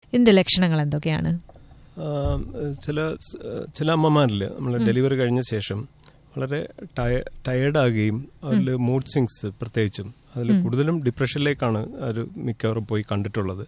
ഇതിന്റെ ലക്ഷണങ്ങൾ എന്തൊക്കെയാണ് ആ, ചില ചില അമ്മമാരിൽ നമ്മൾ ഡെലിവറി കഴിഞ്ഞ ശേഷം വളരെ ടയേർഡാകുകയും അതിൽ മൂഡ് സ്വിങ്സ് പ്രത്യേകിച്ചും അതിൽ കൂടുതലും ഡിപ്രഷനിലേക്കാണ് അവർ മിക്കവാറും പോയി കണ്ടിട്ടുള്ളത്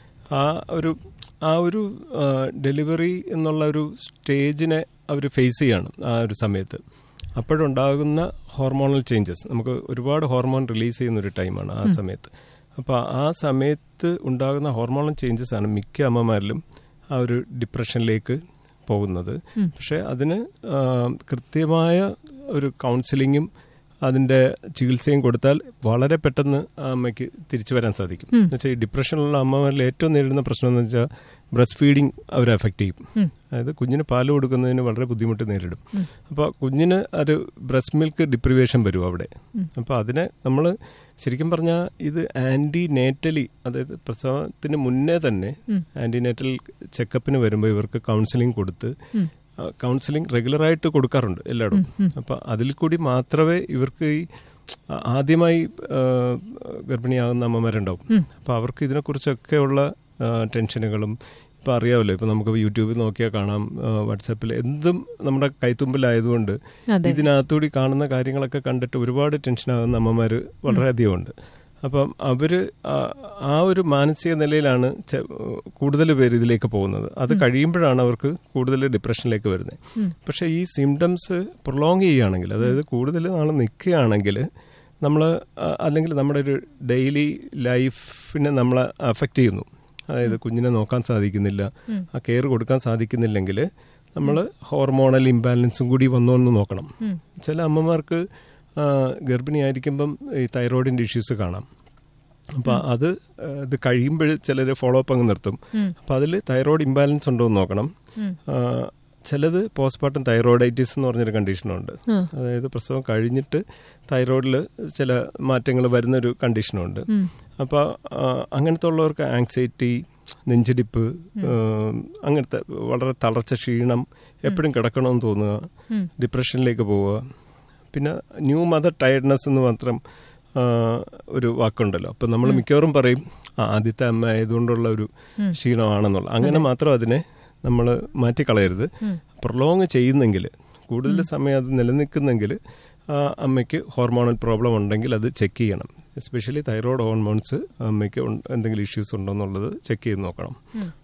ആ ഒരു ആ ഒരു ആ, ഡെലിവറി എന്നുള്ള ഒരു സ്റ്റേജിനെ അവർ ഫേസ് ചെയ്യാണ് ആ ഒരു സമയത്ത് അപ്പോഴുണ്ടാകുന്ന ഹോർമോണൽ ചേഞ്ചസ് നമുക്ക് ഒരുപാട് ഹോർമോൺ റിലീസ് ചെയ്യുന്ന ഒരു ടൈമാണ് ആ സമയത്ത് അപ്പോൾ ആ സമയത്ത് ഉണ്ടാകുന്ന ഹോർമോണൽ ചേഞ്ചസ് ആണ് മിക്ക അമ്മമാരിലും ആ ഒരു ഡിപ്രഷനിലേക്ക് പോകുന്നത് പക്ഷെ അതിന് ആ, കൃത്യമായ ഒരു കൗൺസിലിങ്ങും അതിന്റെ ചികിത്സയും കൊടുത്താൽ വളരെ പെട്ടെന്ന് ആ അമ്മയ്ക്ക് തിരിച്ചു വരാൻ സാധിക്കും എന്നുവെച്ചാൽ ഈ ഡിപ്രഷനിലുള്ള അമ്മമാരിൽ ഏറ്റവും നേരിടുന്ന പ്രശ്നം എന്ന് വെച്ചാൽ ബ്രസ്റ്റ് ഫീഡിങ് അവരെ എഫക്ട് ചെയ്യും അതായത് കുഞ്ഞിന് പാല് കൊടുക്കുന്നതിന് വളരെ ബുദ്ധിമുട്ട് നേരിടും അപ്പോൾ കുഞ്ഞിന് ഒരു ബ്രസ്റ്റ് മിൽക്ക് ഡിപ്രിവേഷൻ വരും അവിടെ അപ്പോൾ അതിനെ നമ്മൾ ശരിക്കും പറഞ്ഞാൽ ഇത് ആന്റി നേറ്റലി അതായത് പ്രസവത്തിന് മുന്നേ തന്നെ ആന്റി നേറ്റൽ ചെക്കപ്പിന് വരുമ്പോൾ ഇവർക്ക് കൗൺസിലിംഗ് കൊടുത്ത് കൗൺസിലിംഗ് റെഗുലറായിട്ട് കൊടുക്കാറുണ്ട് എല്ലായിടും അപ്പൊ അതിൽ കൂടി മാത്രമേ ഇവർക്ക് ഈ ആ- ആദ്യമായി ആ, ഗർഭിണിയാകുന്ന അമ്മമാരുണ്ടാവും അപ്പൊ അവർക്ക് ഇതിനെക്കുറിച്ചൊക്കെയുള്ള ആ, ടെൻഷനുകളും ഇപ്പൊ അറിയാമല്ലോ ഇപ്പൊ നമുക്ക് യൂട്യൂബിൽ നോക്കിയാൽ കാണാം ആ, വാട്സാപ്പിൽ എന്തും നമ്മുടെ കൈത്തുമ്പിലായതുകൊണ്ട് അതെ. ഇതിനകത്തൂടി കാണുന്ന കാര്യങ്ങളൊക്കെ കണ്ടിട്ട് ഒരുപാട് ടെൻഷനാകുന്ന അമ്മമാര് വളരെയധികം ഉണ്ട് അപ്പം അവര് ആ- ആ ഒരു മാനസിക നിലയിലാണ് ചെ- കൂടുതൽ പേര് ഇതിലേക്ക് പോകുന്നത് അത് കഴിയുമ്പോഴാണ് അവർക്ക് കൂടുതൽ ഡിപ്രഷനിലേക്ക് വരുന്നത് പക്ഷെ ഈ സിംറ്റംസ് പ്രൊലോങ് ചെയ്യുകയാണെങ്കിൽ അതായത് കൂടുതൽ നാൾ നിൽക്കുകയാണെങ്കിൽ നമ്മൾ അല്ലെങ്കിൽ നമ്മുടെ ഒരു ഡെയിലി ലൈഫിനെ നമ്മളെ അഫക്റ്റ് ചെയ്യുന്നു അതായത് കുഞ്ഞിനെ നോക്കാൻ സാധിക്കുന്നില്ല ആ കെയർ കൊടുക്കാൻ സാധിക്കുന്നില്ലെങ്കിൽ നമ്മൾ ഹോർമോണൽ ഇംബാലൻസും കൂടി വന്നോ എന്ന് നോക്കണം ചില അമ്മമാർക്ക് ആ, ഗർഭിണിയായിരിക്കുമ്പം ഈ തൈറോയിഡിന്റെ ഇഷ്യൂസ് കാണാം അപ്പൊ അത് ആ, ഇത് കഴിയുമ്പോൾ ചിലർ ഫോളോ അപ്പ് അങ്ങ് നിർത്തും അപ്പൊ അതിൽ തൈറോയിഡ് ഇംബാലൻസ് ഉണ്ടോ എന്ന് നോക്കണം ആ, ചിലത് പോസ്റ്റ്മോർട്ടം തൈറോയിഡൈറ്റിസ് എന്ന് പറഞ്ഞൊരു കണ്ടീഷനുണ്ട് അതായത് പ്രസവം കഴിഞ്ഞിട്ട് തൈറോയിഡിൽ ചില മാറ്റങ്ങൾ വരുന്നൊരു കണ്ടീഷനുണ്ട് അപ്പൊ ആ, അങ്ങനത്തെ ഉള്ളവർക്ക് ആങ്സൈറ്റി നെഞ്ചിടിപ്പ് ആ, അങ്ങനത്തെ വളരെ തളർച്ച ക്ഷീണം എപ്പോഴും കിടക്കണമെന്ന് തോന്നുക ഡിപ്രഷനിലേക്ക് പോവുക പിന്നെ ന്യൂ മദർ ടയർഡ്നെസ് എന്ന് മാത്രം ആ, ഒരു വാക്കുണ്ടല്ലോ അപ്പൊ നമ്മൾ മിക്കവാറും പറയും "ആ, ആദ്യത്തെ അമ്മ ആയതുകൊണ്ടുള്ള ഒരു ക്ഷീണമാണെന്നുള്ള അങ്ങനെ മാത്രം അതിനെ നമ്മൾ മാറ്റിക്കളയരുത് പ്രൊലോങ് ചെയ്യുന്നെങ്കിൽ കൂടുതൽ സമയം അത് നിലനിൽക്കുന്നെങ്കിൽ ആ അമ്മയ്ക്ക് ഹോർമോണൽ പ്രോബ്ലം ഉണ്ടെങ്കിൽ അത് ചെക്ക് ചെയ്യണം എസ്പെഷ്യലി തൈറോയ്ഡ് ഹോർമോൺസ് അമ്മയ്ക്ക് ഉൺ- എന്തെങ്കിലും ഇഷ്യൂസ് ഉണ്ടോ എന്നുള്ളത് ചെക്ക് ചെയ്ത് നോക്കണം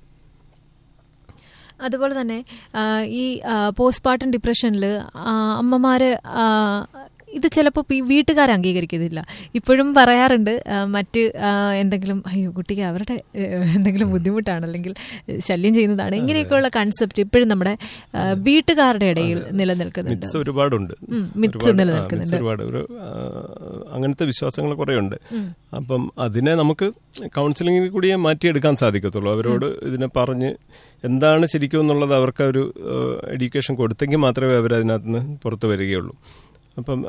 അതുപോലെ തന്നെ ആ, ഈ പോസ്റ്റ്മോർട്ടം ഡിപ്രഷനിൽ അമ്മമാര് ആ, ഇത് ചിലപ്പോൾ വീട്ടുകാർ അംഗീകരിക്കുന്നില്ല ഇപ്പോഴും പറയാറുണ്ട് ആ, മറ്റ് ആ, എന്തെങ്കിലും അയ്യോ കുട്ടിക്ക് അവരുടെ ഏ, എന്തെങ്കിലും ബുദ്ധിമുട്ടാണ് അല്ലെങ്കിൽ ശല്യം ചെയ്യുന്നതാണ് ഇങ്ങനെയൊക്കെയുള്ള കൺസെപ്റ്റ് ഇപ്പോഴും നമ്മുടെ ആ, വീട്ടുകാരുടെ ഇടയിൽ നിലനിൽക്കുന്നുണ്ട് മിത്സ് ഒരുപാടുണ്ട് ഉം, myths ഒരുപാട്, ആ, നിലനിൽക്കുന്നുണ്ട്. myths ഒരുപാട് ഒരു ആ, അങ്ങനത്തെ വിശ്വാസങ്ങൾ കുറെ ഉണ്ട് അപ്പം അതിനെ നമുക്ക് കൗൺസിലിംഗിൽ കൂടിയേ മാറ്റിയെടുക്കാൻ സാധിക്കത്തുള്ളൂ അവരോട് ഇതിനെ പറഞ്ഞ് എന്താണ് ശരിക്കും എന്നുള്ളത് അവർക്ക് ഒരു എഡ്യൂക്കേഷൻ കൊടുത്തെങ്കിൽ മാത്രമേ അവർ അതിനകത്ത് നിന്ന് പുറത്തു വരികയുള്ളൂ അപ്പം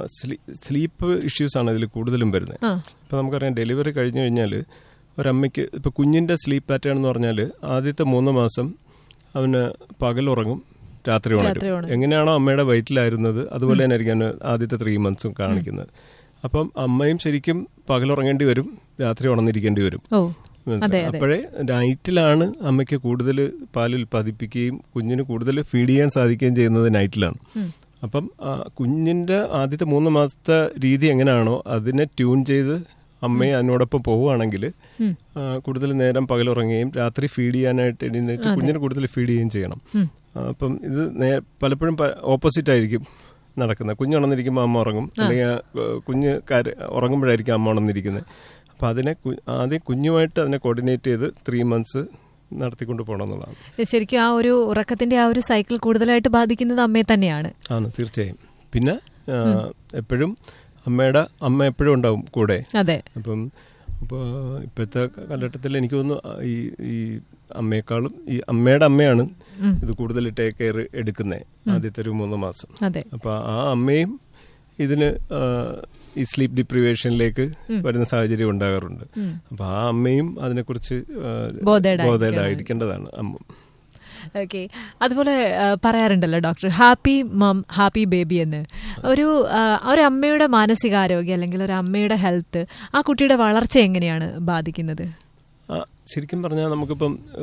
സ്ലീപ്പ് ഇഷ്യൂസ് ആണ് ഇതിൽ കൂടുതലും വരുന്നത് ആ. അപ്പം നമുക്കറിയാം ഡെലിവറി കഴിഞ്ഞു കഴിഞ്ഞാൽ ഒരമ്മയ്ക്ക് ഇപ്പൊ കുഞ്ഞിന്റെ സ്ലീപ്പ് പാറ്റേൺ എന്ന് പറഞ്ഞാൽ ആദ്യത്തെ മൂന്ന് മാസം അവന് പകൽ ഉറങ്ങും രാത്രി രാത്രി ഉണരും ഉണരും. എങ്ങനെയാണോ അമ്മയുടെ വയറ്റിലായിരുന്നത് അതുപോലെ തന്നെ ആയിരിക്കും അവന് ആദ്യത്തെ ത്രീ മന്ത്സും കാണിക്കുന്നത് അപ്പം അമ്മയും ശരിക്കും പകൽ ഉറങ്ങേണ്ടി വരും രാത്രി ഉണർന്നിരിക്കേണ്ടി വരും ഓ മനസ്സിലായോ? അതെ, അതെ. അപ്പോഴേ നൈറ്റിലാണ് അമ്മയ്ക്ക് കൂടുതൽ പാൽ ഉൽപ്പാദിപ്പിക്കുകയും കുഞ്ഞിന് കൂടുതൽ ഫീഡ് ചെയ്യാൻ സാധിക്കുകയും ചെയ്യുന്നത് നൈറ്റിലാണ് അപ്പം ആ, കുഞ്ഞിന്റെ ആദ്യത്തെ മൂന്ന് മാസത്തെ രീതി എങ്ങനെയാണോ അതിനെ ട്യൂൺ ചെയ്ത് അമ്മയെ അതിനോടൊപ്പം പോവുകയാണെങ്കിൽ കൂടുതൽ നേരം പകലുറങ്ങുകയും രാത്രി ഫീഡ് ചെയ്യാനായിട്ട് എഴുന്നേറ്റ് കുഞ്ഞിന് കൂടുതൽ ഫീഡ് ചെയ്യുകയും ചെയ്യണം ആ, അപ്പം ഇത് നേ- പലപ്പോഴും ഓപ്പോസിറ്റ് ആയിരിക്കും നടക്കുന്നത് കുഞ്ഞുണർന്നിരിക്കുമ്പോൾ അമ്മ ഉറങ്ങും അല്ലെങ്കിൽ ആ, കുഞ്ഞ് കര- ഉറങ്ങുമ്പോഴായിരിക്കും അമ്മ ഉണർന്നിരിക്കുന്നത് അപ്പൊ അതിനെ കു- ആദ്യം കുഞ്ഞുമായിട്ട് അതിനെ കോർഡിനേറ്റ് ചെയ്ത് ത്രീ മന്ത്സ് നടത്തിക്കൊണ്ട് പോകണം എന്നുള്ളതാണ് ശരിക്കും ആ ഒരു ഉറക്കത്തിന്റെ ആ ഒരു സൈക്കിൾ കൂടുതലായിട്ട് ബാധിക്കുന്നത് അമ്മയെ തന്നെയാണ് ആണ് തീർച്ചയായും പിന്നെ ആ, എപ്പോഴും അമ്മയുടെ അമ്മ എപ്പോഴും ഉണ്ടാവും കൂടെ അതെ അപ്പം ഇപ്പോൾ ഇപ്പോഴത്തെ കാലഘട്ടത്തിൽ എനിക്ക് തോന്നുന്നു ആ, ഈ ഈ അമ്മയെക്കാളും ഈ അമ്മയുടെ അമ്മയാണ് ഇത് കൂടുതൽ ടേക്ക് കെയർ എടുക്കുന്നത് ആദ്യത്തെ ഒരു മൂന്ന് മാസം അതെ അപ്പൊ ആ അമ്മയും ഇതിന് ആ, ഈ സ്ലീപ്പ് ഡിപ്രിവേഷനിലേക്ക് വരുന്ന സാഹചര്യം ഉണ്ടാകാറുണ്ട് അപ്പൊ ആ അമ്മയും അതിനെക്കുറിച്ച് ആ, Bothered bothered ആയിരിക്കേണ്ടതാണ് അമ്മ ഓക്കെ അതുപോലെ ആ, പറയാറുണ്ടല്ലോ doctor happy mum happy baby എന്ന് ഒരു ആ, ഒരു അമ്മയുടെ മാനസികാരോഗ്യം അല്ലെങ്കിൽ ഒരു അമ്മയുടെ ഹെൽത്ത് ആ കുട്ടിയുടെ വളർച്ച എങ്ങനെയാണ് ബാധിക്കുന്നത് ആ, ശരിക്കും പറഞ്ഞാൽ നമുക്കിപ്പം